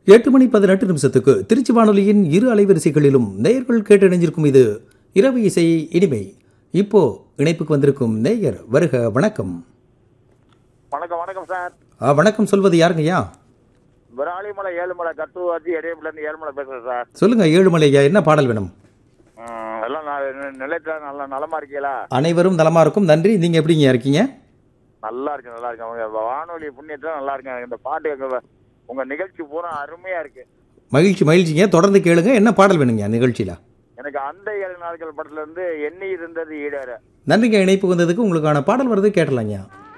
எட்டு மணி பதினெட்டு நிமிஷத்துக்கு திருச்சி வானொலியின் இரு அலைவரிசைகளிலும் நேயர்கள் கேட்டணிஞ்சிருக்கும் இது இரவு இசை இனிமை இப்போ இணைப்புக்கு வந்திருக்கும் நேயர் வருக வணக்கம் வணக்கம் வணக்கம் சார் ஆ, வணக்கம் சொல்வது யாருங்கய்யா விராலிமலை ஏழுமலை கட்டுவாச்சி இடையமிலேருந்து ஏழுமலை பேசுறேன் சார் சொல்லுங்க ஏழுமலை ஐயா என்ன பாடல் வேணும் ம், எல்லாம் ந- நிலையத்துல நல்லா நலமா இருக்கீங்களா அனைவரும் நலமா இருக்கும் நன்றி நீங்க எப்படிங்க இருக்கீங்க நல்லா இருக்கு நல்லா இருக்கு உங்க வானொலி புண்ணியத்துல நல்லா இருக்கு இந்த பாட்டு எங்க- உங்க நிகழ்ச்சி பூரா அருமையா இருக்கு மகிழ்ச்சி மகிழ்ச்சிங்க தொடர்ந்து கேளுங்க என்ன பாடல் வேணுங்க நிகழ்ச்சியில எனக்கு அந்த ஏழு நாட்கள் படத்துல இருந்து எண்ணி இருந்தது ஈடேற நன்றிங்க இணைப்பு வந்ததுக்கு உங்களுக்கான பாடல் வருது கேட்டலாங்க